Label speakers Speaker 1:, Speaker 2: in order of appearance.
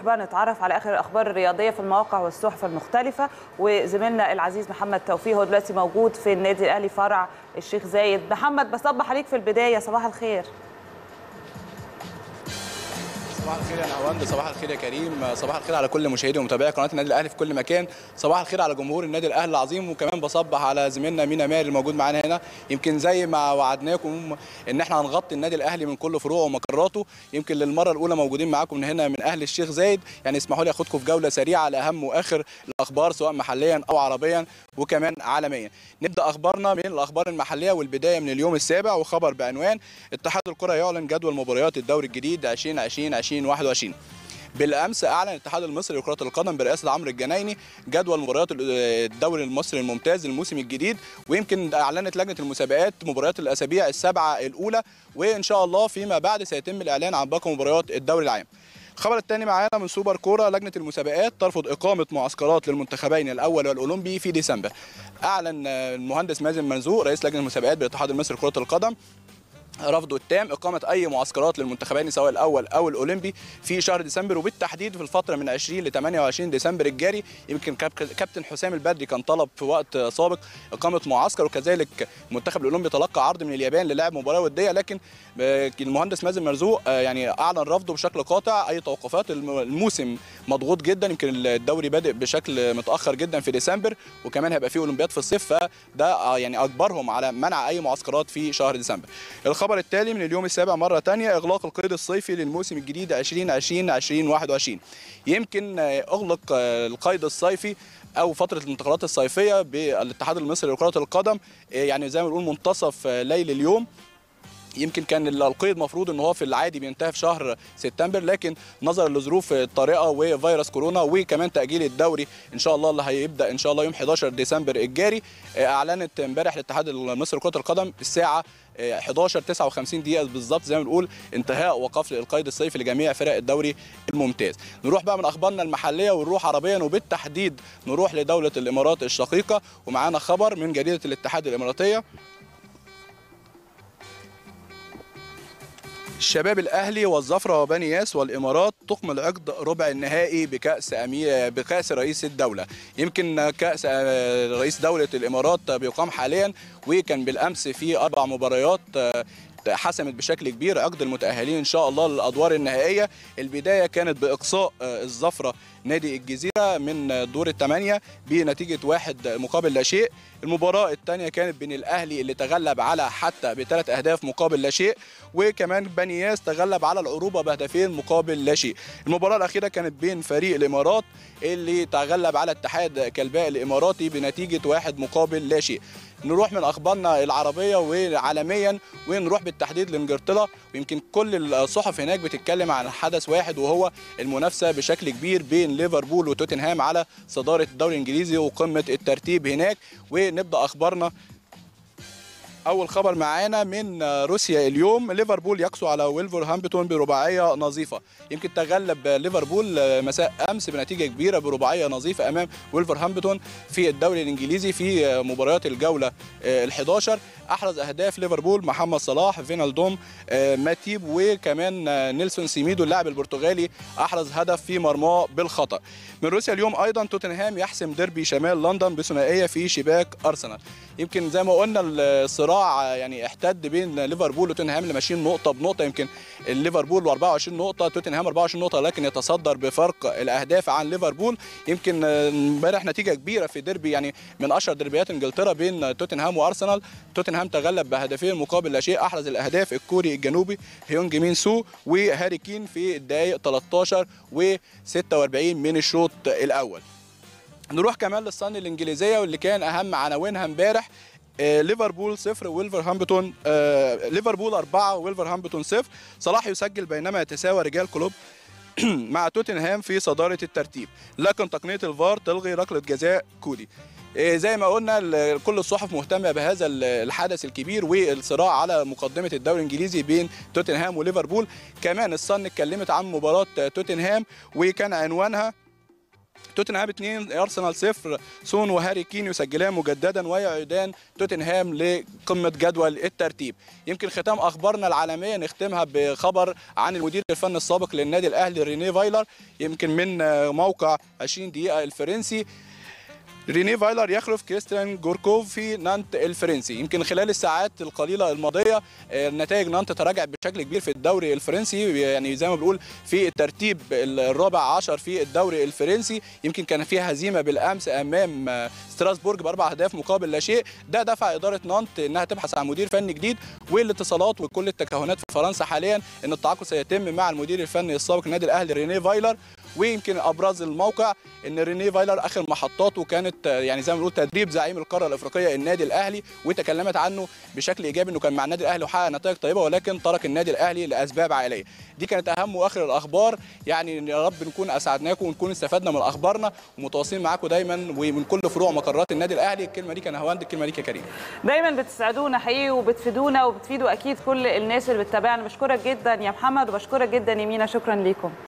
Speaker 1: بقى نتعرف على اخر الاخبار الرياضيه في المواقع والصحف المختلفه وزميلنا العزيز محمد توفيق هو دلوقتي موجود في النادي الاهلي فرع الشيخ زايد محمد بصبح عليك في البدايه صباح الخير
Speaker 2: صباح الخير يا نهاوند صباح الخير يا كريم صباح الخير على كل مشاهدي ومتابعي قناه النادي الاهلي في كل مكان صباح الخير على جمهور النادي الاهلي العظيم وكمان بصبح على زميلنا مينا ماهر الموجود معانا هنا يمكن زي ما وعدناكم ان احنا هنغطي النادي الاهلي من كل فروعه ومقراته يمكن للمره الاولى موجودين معاكم من هنا من اهل الشيخ زايد يعني اسمحوا لي اخدكم في جوله سريعه على اهم واخر الاخبار سواء محليا او عربيا وكمان عالميا نبدا اخبارنا من الاخبار المحليه والبدايه من اليوم السابع وخبر بعنوان اتحاد الكره يعلن جدول مباريات الدوري الجديد 2020 2021 بالامس اعلن الاتحاد المصري لكره القدم برئاسه عمرو الجنايني جدول مباريات الدوري المصري الممتاز الموسم الجديد ويمكن اعلنت لجنه المسابقات مباريات الاسابيع السبعه الاولى وان شاء الله فيما بعد سيتم الاعلان عن باقي مباريات الدوري العام الخبر الثاني معانا من سوبر كوره لجنه المسابقات ترفض اقامه معسكرات للمنتخبين الاول والاولمبي في ديسمبر اعلن المهندس مازن مرزوق رئيس لجنه المسابقات بالاتحاد المصري لكره القدم رفضه التام إقامة أي معسكرات للمنتخبين سواء الأول أو الأولمبي في شهر ديسمبر وبالتحديد في الفترة من 20 ل 28 ديسمبر الجاري يمكن كابتن حسام البدري كان طلب في وقت سابق إقامة معسكر وكذلك المنتخب الأولمبي تلقى عرض من اليابان للعب مباراة ودية لكن المهندس مازن مرزوق يعني أعلن رفضه بشكل قاطع أي توقفات الموسم مضغوط جدا يمكن الدوري بادئ بشكل متأخر جدا في ديسمبر وكمان هيبقى فيه أولمبياد في الصيف فده يعني أجبرهم على منع أي معسكرات في شهر ديسمبر الخبر التالي من اليوم السابع مرة تانية إغلاق القيد الصيفي للموسم الجديد 2020 2021 يمكن أغلق القيد الصيفي او فتره الانتقالات الصيفيه بالاتحاد المصري لكره القدم يعني زي ما بنقول منتصف ليل اليوم يمكن كان القيد المفروض ان هو في العادي بينتهي في شهر سبتمبر لكن نظرا لظروف الطارئه وفيروس كورونا وكمان تاجيل الدوري ان شاء الله اللي هيبدا ان شاء الله يوم 11 ديسمبر الجاري اعلنت امبارح الاتحاد المصري لكره القدم الساعه 11 59 دقيقه بالظبط زي ما بنقول انتهاء وقفل القيد الصيفي لجميع فرق الدوري الممتاز نروح بقى من اخبارنا المحليه ونروح عربيا وبالتحديد نروح لدوله الامارات الشقيقه ومعانا خبر من جريده الاتحاد الاماراتيه الشباب الاهلي والزفره وبني ياس والامارات تكمل عقد ربع النهائي بكاس امير بكاس رئيس الدوله يمكن كاس رئيس دوله الامارات بيقام حاليا وكان بالامس في اربع مباريات حسمت بشكل كبير عقد المتأهلين إن شاء الله للأدوار النهائية البداية كانت بإقصاء الزفرة نادي الجزيرة من دور الثمانية بنتيجة واحد مقابل لا شيء المباراة الثانية كانت بين الأهلي اللي تغلب على حتى بثلاث أهداف مقابل لا شيء وكمان بنياس تغلب على العروبة بهدفين مقابل لا شيء المباراة الأخيرة كانت بين فريق الإمارات اللي تغلب على اتحاد كلباء الإماراتي بنتيجة واحد مقابل لا شيء نروح من اخبارنا العربيه وعالميا ونروح بالتحديد لانجلترا ويمكن كل الصحف هناك بتتكلم عن حدث واحد وهو المنافسه بشكل كبير بين ليفربول وتوتنهام على صداره الدوري الانجليزي وقمه الترتيب هناك ونبدا اخبارنا اول خبر معانا من روسيا اليوم ليفربول يقسو على ويلفرهامبتون برباعيه نظيفه يمكن تغلب ليفربول مساء امس بنتيجه كبيره برباعيه نظيفه امام ويلفرهامبتون في الدوري الانجليزي في مباريات الجوله ال11 احرز اهداف ليفربول محمد صلاح فينالدوم ماتيب وكمان نيلسون سيميدو اللاعب البرتغالي احرز هدف في مرماه بالخطا من روسيا اليوم ايضا توتنهام يحسم ديربي شمال لندن بثنائيه في شباك ارسنال يمكن زي ما قلنا الصراع يعني احتد بين ليفربول وتوتنهام اللي ماشيين نقطه بنقطه يمكن ليفربول 24 نقطه توتنهام 24 نقطه لكن يتصدر بفرق الاهداف عن ليفربول يمكن امبارح نتيجه كبيره في ديربي يعني من اشهر ديربيات انجلترا بين توتنهام وارسنال توتنهام تغلب بهدفين مقابل لا شيء احرز الاهداف الكوري الجنوبي هيونج مين سو وهاري كين في الدقائق 13 و46 من الشوط الاول نروح كمان للصن الانجليزيه واللي كان اهم عناوينها امبارح آه ليفربول صفر ويلفرهامبتون آه ليفربول أربعة ويلفرهامبتون صفر صلاح يسجل بينما يتساوى رجال كلوب مع توتنهام في صدارة الترتيب لكن تقنية الفار تلغي ركلة جزاء كودي آه زي ما قلنا كل الصحف مهتمة بهذا الحدث الكبير والصراع على مقدمة الدوري الإنجليزي بين توتنهام وليفربول كمان الصن اتكلمت عن مباراة توتنهام وكان عنوانها توتنهام 2 ارسنال 0 سون وهاري كين يسجلان مجددا ويعيدان توتنهام لقمه جدول الترتيب يمكن ختام اخبارنا العالميه نختمها بخبر عن المدير الفني السابق للنادي الاهلي ريني فايلر يمكن من موقع 20 دقيقه الفرنسي ريني فايلر يخلف كريستيان جوركوف في نانت الفرنسي يمكن خلال الساعات القليله الماضيه نتائج نانت تراجعت بشكل كبير في الدوري الفرنسي يعني زي ما بنقول في الترتيب الرابع عشر في الدوري الفرنسي يمكن كان فيها هزيمه بالامس امام ستراسبورج باربع اهداف مقابل لا شيء ده دفع اداره نانت انها تبحث عن مدير فني جديد والاتصالات وكل التكهنات في فرنسا حاليا ان التعاقد سيتم مع المدير الفني السابق للنادي الاهلي ريني فايلر ويمكن ابرز الموقع ان ريني فايلر اخر محطاته كانت يعني زي ما بنقول تدريب زعيم القاره الافريقيه النادي الاهلي وتكلمت عنه بشكل ايجابي انه كان مع النادي الاهلي وحقق نتائج طيبه ولكن ترك النادي الاهلي لاسباب عائليه دي كانت اهم واخر الاخبار يعني يا رب نكون اسعدناكم ونكون استفدنا من اخبارنا ومتواصلين معاكم دايما ومن كل فروع مقرات النادي الاهلي الكلمه دي كان هواند الكلمه دي يا كريم
Speaker 1: دايما بتسعدونا حقيقي وبتفيدونا وبتفيدوا اكيد كل الناس اللي بتتابعنا بشكرك جدا يا محمد وبشكرك جدا يمينه شكرا ليكم